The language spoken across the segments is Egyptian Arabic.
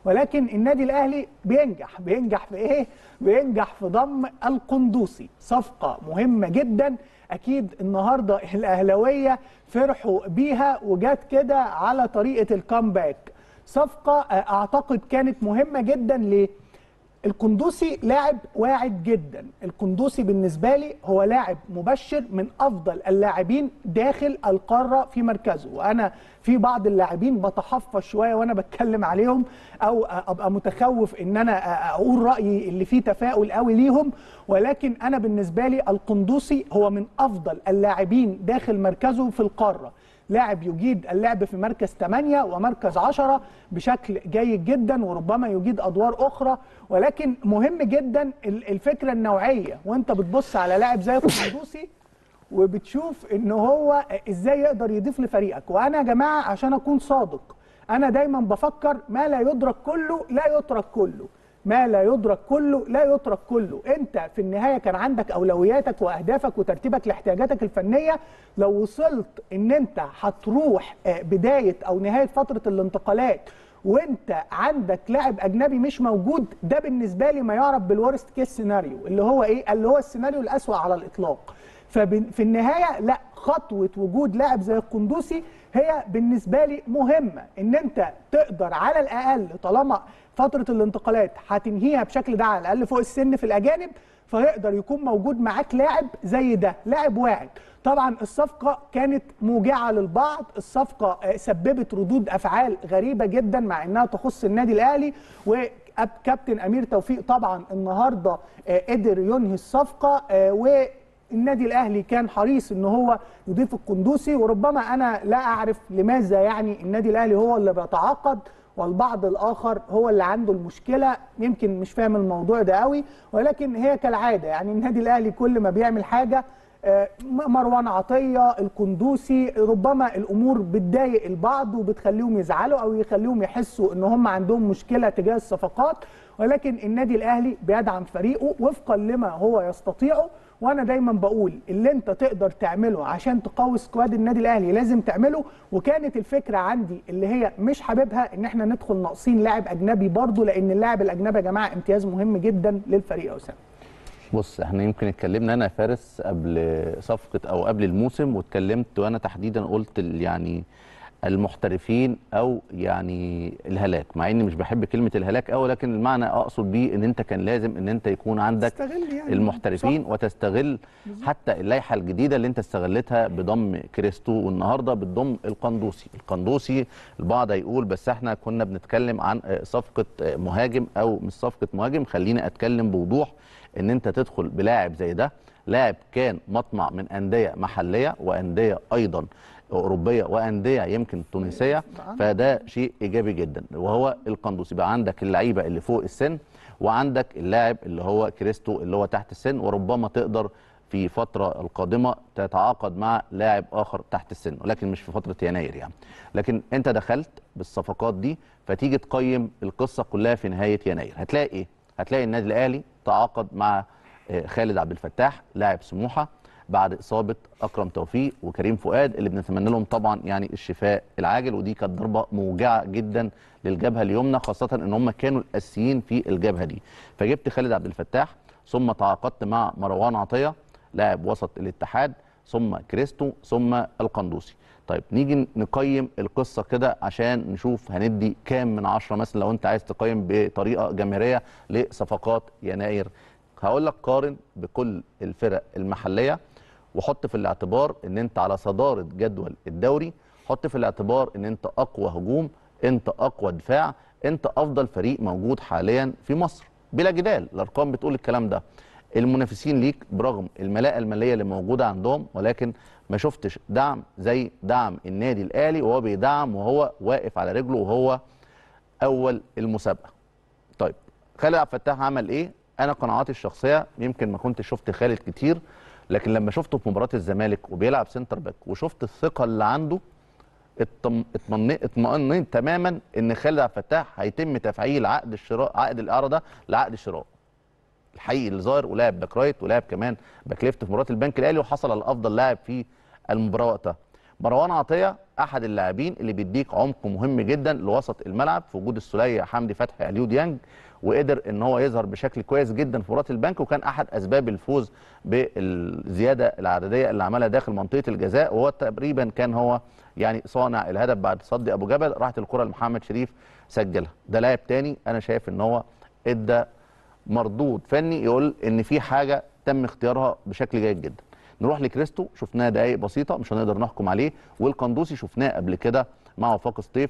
ولكن النادي الاهلي بينجح بينجح في ايه بينجح في ضم القندوسي صفقه مهمه جدا اكيد النهارده الاهلاويه فرحوا بيها وجات كده على طريقه الكامباك صفقه اعتقد كانت مهمه جدا ليه القندوسي لاعب واعد جدا القندوسي بالنسبه لي هو لاعب مبشر من افضل اللاعبين داخل القاره في مركزه وانا في بعض اللاعبين بتحفظ شويه وانا بتكلم عليهم او ابقى متخوف ان انا اقول رايي اللي فيه تفاؤل قوي ليهم ولكن انا بالنسبه لي القندوسي هو من افضل اللاعبين داخل مركزه في القاره لاعب يجيد اللعب في مركز 8 ومركز 10 بشكل جيد جدا وربما يجيد ادوار اخرى ولكن مهم جدا الفكره النوعيه وانت بتبص على لاعب زي القندوسي وبتشوف ان هو ازاي يقدر يضيف لفريقك وانا يا جماعه عشان اكون صادق انا دايما بفكر ما لا يدرك كله لا يترك كله ما لا يدرك كله لا يترك كله انت في النهايه كان عندك اولوياتك واهدافك وترتيبك لاحتياجاتك الفنيه لو وصلت ان انت هتروح بدايه او نهايه فتره الانتقالات وانت عندك لاعب اجنبي مش موجود ده بالنسبه لي ما يعرف بالورست كيس سيناريو اللي هو ايه اللي هو السيناريو الاسوا على الاطلاق ففي النهايه لا خطوه وجود لاعب زي القندوسي هي بالنسبه لي مهمه ان انت تقدر على الاقل طالما فتره الانتقالات هتنهيها بشكل ده على الاقل فوق السن في الاجانب فيقدر يكون موجود معاك لاعب زي ده لاعب واعد طبعا الصفقه كانت موجعه للبعض الصفقه سببت ردود افعال غريبه جدا مع انها تخص النادي الاهلي وكابتن امير توفيق طبعا النهارده قدر ينهي الصفقه و النادي الاهلي كان حريص ان هو يضيف القندوسي وربما انا لا اعرف لماذا يعني النادي الاهلي هو اللي بيتعاقد والبعض الاخر هو اللي عنده المشكله يمكن مش فاهم الموضوع ده قوي ولكن هي كالعاده يعني النادي الاهلي كل ما بيعمل حاجه مروان عطيه القندوسي ربما الامور بتضايق البعض وبتخليهم يزعلوا او يخليهم يحسوا ان هم عندهم مشكله تجاه الصفقات ولكن النادي الاهلي بيدعم فريقه وفقا لما هو يستطيعه وانا دايما بقول اللي انت تقدر تعمله عشان تقوي سكواد النادي الاهلي لازم تعمله وكانت الفكره عندي اللي هي مش حاببها ان احنا ندخل ناقصين لاعب اجنبي برضه لان اللاعب الاجنبي يا جماعه امتياز مهم جدا للفريق يا اسامه بص احنا يمكن اتكلمنا انا فارس قبل صفقه او قبل الموسم واتكلمت وانا تحديدا قلت يعني المحترفين او يعني الهلاك مع اني مش بحب كلمه الهلاك قوي لكن المعنى اقصد بيه ان انت كان لازم ان انت يكون عندك يعني المحترفين صح. وتستغل حتى اللائحه الجديده اللي انت استغلتها بضم كريستو والنهارده بتضم القندوسي القندوسي البعض هيقول بس احنا كنا بنتكلم عن صفقه مهاجم او مش صفقه مهاجم خليني اتكلم بوضوح ان انت تدخل بلاعب زي ده لاعب كان مطمع من انديه محليه وانديه ايضا اوروبيه وانديه يمكن تونسيه فده شيء ايجابي جدا وهو القندوسي يبقى عندك اللعيبه اللي فوق السن وعندك اللاعب اللي هو كريستو اللي هو تحت السن وربما تقدر في فتره القادمه تتعاقد مع لاعب اخر تحت السن ولكن مش في فتره يناير يعني لكن انت دخلت بالصفقات دي فتيجي تقيم القصه كلها في نهايه يناير هتلاقي ايه هتلاقي النادي الاهلي تعاقد مع خالد عبد الفتاح لاعب سموحه بعد اصابه اكرم توفيق وكريم فؤاد اللي بنتمنى لهم طبعا يعني الشفاء العاجل ودي كانت ضربه موجعه جدا للجبهه اليمنى خاصه ان هم كانوا الاساسيين في الجبهه دي فجبت خالد عبد الفتاح ثم تعاقدت مع مروان عطيه لاعب وسط الاتحاد ثم كريستو ثم القندوسي طيب نيجي نقيم القصه كده عشان نشوف هندي كام من عشرة مثلا لو انت عايز تقيم بطريقه جماهيريه لصفقات يناير هقول لك قارن بكل الفرق المحليه وحط في الاعتبار ان انت على صداره جدول الدوري حط في الاعتبار ان انت اقوى هجوم انت اقوى دفاع انت افضل فريق موجود حاليا في مصر بلا جدال الارقام بتقول الكلام ده المنافسين ليك برغم الملاءه الماليه اللي موجوده عندهم ولكن ما شفتش دعم زي دعم النادي الاهلي وهو بيدعم وهو واقف على رجله وهو اول المسابقه طيب خالد عبد الفتاح عمل ايه انا قناعاتي الشخصيه يمكن ما كنتش شفت خالد كتير لكن لما شفته في مباراه الزمالك وبيلعب سنتر باك وشفت الثقه اللي عنده اطمئنيت اطمئنيت تماما ان خالد عبد الفتاح هيتم تفعيل عقد الشراء عقد الاعاره ده لعقد الشراء الحقيقي اللي ظاهر ولعب باك رايت ولعب كمان باك ليفت في مباراه البنك الاهلي وحصل على افضل لاعب في المباراه وقتها مروان عطيه احد اللاعبين اللي بيديك عمق مهم جدا لوسط الملعب في وجود السوليه حمدي فتحي اليو ديانج وقدر ان هو يظهر بشكل كويس جدا في مباراه البنك وكان احد اسباب الفوز بالزياده العدديه اللي عملها داخل منطقه الجزاء وهو تقريبا كان هو يعني صانع الهدف بعد صد ابو جبل راحت الكره لمحمد شريف سجلها ده لاعب تاني انا شايف ان هو ادى مردود فني يقول ان في حاجه تم اختيارها بشكل جيد جدا نروح لكريستو شفناه دقائق بسيطه مش هنقدر نحكم عليه والقندوسي شفناه قبل كده مع وفاق سطيف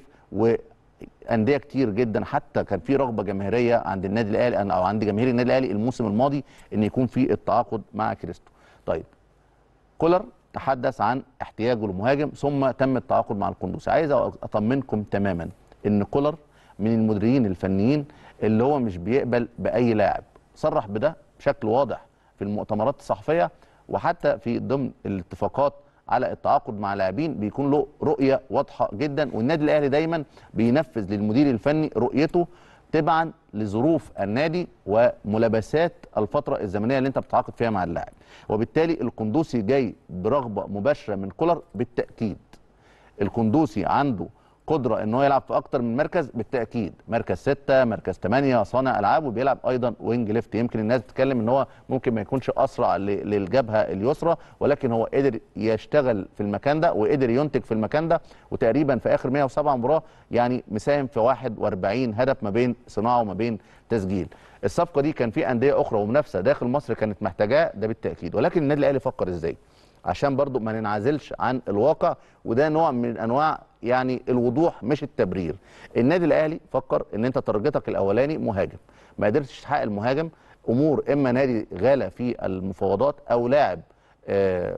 وانديه كتير جدا حتى كان في رغبه جماهيريه عند النادي الاهلي او عند جماهير النادي الاهلي الموسم الماضي ان يكون في التعاقد مع كريستو طيب كولر تحدث عن احتياجه لمهاجم ثم تم التعاقد مع القندوسي عايز اطمنكم تماما ان كولر من المديرين الفنيين اللي هو مش بيقبل باي لاعب صرح بده بشكل واضح في المؤتمرات الصحفيه وحتى في ضمن الاتفاقات على التعاقد مع لاعبين بيكون له رؤيه واضحه جدا والنادي الاهلي دايما بينفذ للمدير الفني رؤيته تبعا لظروف النادي وملابسات الفتره الزمنيه اللي انت بتتعاقد فيها مع اللاعب وبالتالي القندوسي جاي برغبه مباشره من كولر بالتاكيد القندوسي عنده قدره ان هو يلعب في اكتر من مركز بالتاكيد مركز ستة مركز ثمانية صانع العاب وبيلعب ايضا وينج ليفت يمكن الناس بتتكلم ان هو ممكن ما يكونش اسرع ل- للجبهه اليسرى ولكن هو قدر يشتغل في المكان ده وقدر ينتج في المكان ده وتقريبا في اخر 107 مباراه يعني مساهم في 41 هدف ما بين صناعه وما بين تسجيل الصفقه دي كان في انديه اخرى ومنافسه داخل مصر كانت محتاجاه ده بالتاكيد ولكن النادي الاهلي فكر ازاي عشان برضو ما ننعزلش عن الواقع وده نوع من انواع يعني الوضوح مش التبرير النادي الاهلي فكر ان انت تارجتك الاولاني مهاجم ما قدرتش تحقق المهاجم امور اما نادي غالى في المفاوضات او لاعب آه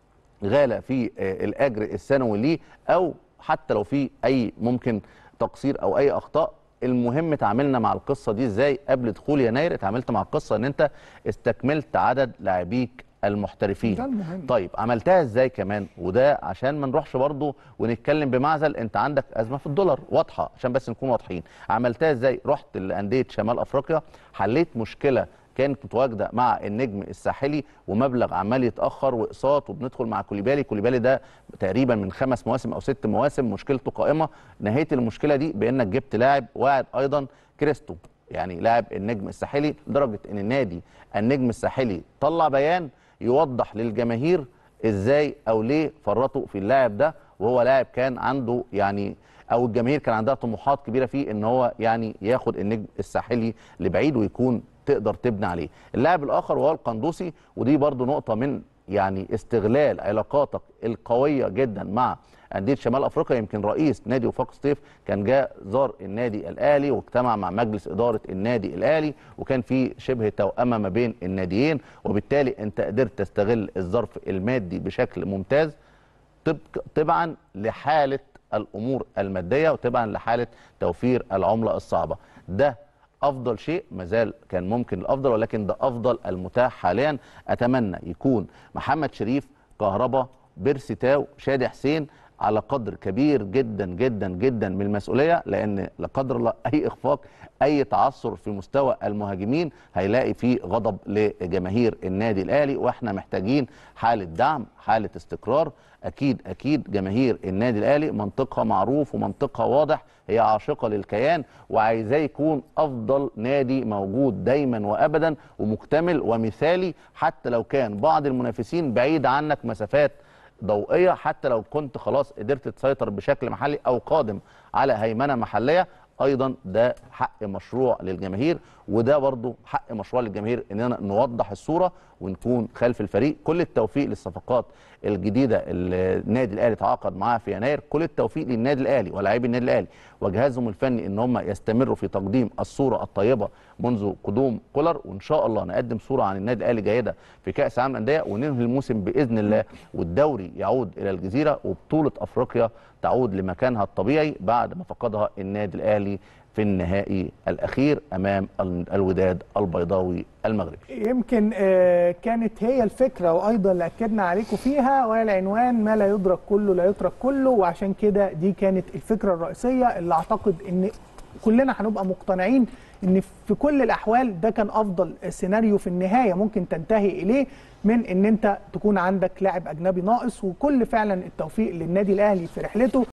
غالى في آه، الاجر السنوي ليه او حتى لو في اي ممكن تقصير او اي اخطاء المهم تعاملنا مع القصه دي ازاي قبل دخول يناير اتعاملت مع القصه ان انت استكملت عدد لاعبيك المحترفين ده المهم. طيب عملتها ازاي كمان وده عشان ما نروحش برضه ونتكلم بمعزل انت عندك ازمه في الدولار واضحه عشان بس نكون واضحين عملتها ازاي رحت لانديه شمال افريقيا حليت مشكله كانت متواجده مع النجم الساحلي ومبلغ عمال يتاخر واقساط وبندخل مع كوليبالي كوليبالي ده تقريبا من خمس مواسم او ست مواسم مشكلته قائمه نهيت المشكله دي بانك جبت لاعب واعد ايضا كريستو يعني لاعب النجم الساحلي لدرجه ان النادي النجم الساحلي طلع بيان يوضح للجماهير ازاي او ليه فرطوا في اللاعب ده وهو لاعب كان عنده يعني او الجماهير كان عندها طموحات كبيره فيه ان هو يعني ياخد النجم الساحلي لبعيد ويكون تقدر تبني عليه اللاعب الاخر وهو القندوسي ودي برضو نقطه من يعني استغلال علاقاتك القويه جدا مع انديه شمال افريقيا يمكن رئيس نادي وفاق سطيف كان جاء زار النادي الاهلي واجتمع مع مجلس اداره النادي الاهلي وكان في شبه توأمه ما بين الناديين وبالتالي انت قدرت تستغل الظرف المادي بشكل ممتاز طبق طبعا لحاله الامور الماديه وطبعا لحاله توفير العمله الصعبه ده افضل شيء مازال كان ممكن الافضل ولكن ده افضل المتاح حاليا اتمنى يكون محمد شريف كهربا بيرسي تاو شادي حسين على قدر كبير جدا جدا جدا من المسؤوليه لان لا قدر الله اي اخفاق اي تعثر في مستوى المهاجمين هيلاقي فيه غضب لجماهير النادي الاهلي واحنا محتاجين حاله دعم حاله استقرار اكيد اكيد جماهير النادي الاهلي منطقها معروف ومنطقها واضح هي عاشقه للكيان وعايزاه يكون افضل نادي موجود دايما وابدا ومكتمل ومثالي حتى لو كان بعض المنافسين بعيد عنك مسافات ضوئيه حتى لو كنت خلاص قدرت تسيطر بشكل محلي او قادم على هيمنه محليه ايضا ده حق مشروع للجماهير وده برضو حق مشروع للجماهير اننا نوضح الصوره ونكون خلف الفريق كل التوفيق للصفقات الجديده اللي النادي الاهلي تعاقد معاها في يناير كل التوفيق للنادي الاهلي ولاعبي النادي الاهلي وجهازهم الفني ان هم يستمروا في تقديم الصوره الطيبه منذ قدوم كولر وان شاء الله نقدم صوره عن النادي الاهلي جيده في كاس العالم للانديه وننهي الموسم باذن الله والدوري يعود الى الجزيره وبطوله افريقيا تعود لمكانها الطبيعي بعد ما فقدها النادي الاهلي في النهائي الاخير امام ال- الوداد البيضاوي المغربي يمكن آه، كانت هي الفكره وايضا اللي اكدنا عليكم فيها وهي العنوان ما لا يدرك كله لا يترك كله وعشان كده دي كانت الفكره الرئيسيه اللي اعتقد ان كلنا هنبقى مقتنعين ان في كل الاحوال ده كان افضل سيناريو في النهايه ممكن تنتهي اليه من ان انت تكون عندك لاعب اجنبي ناقص وكل فعلا التوفيق للنادي الاهلي في رحلته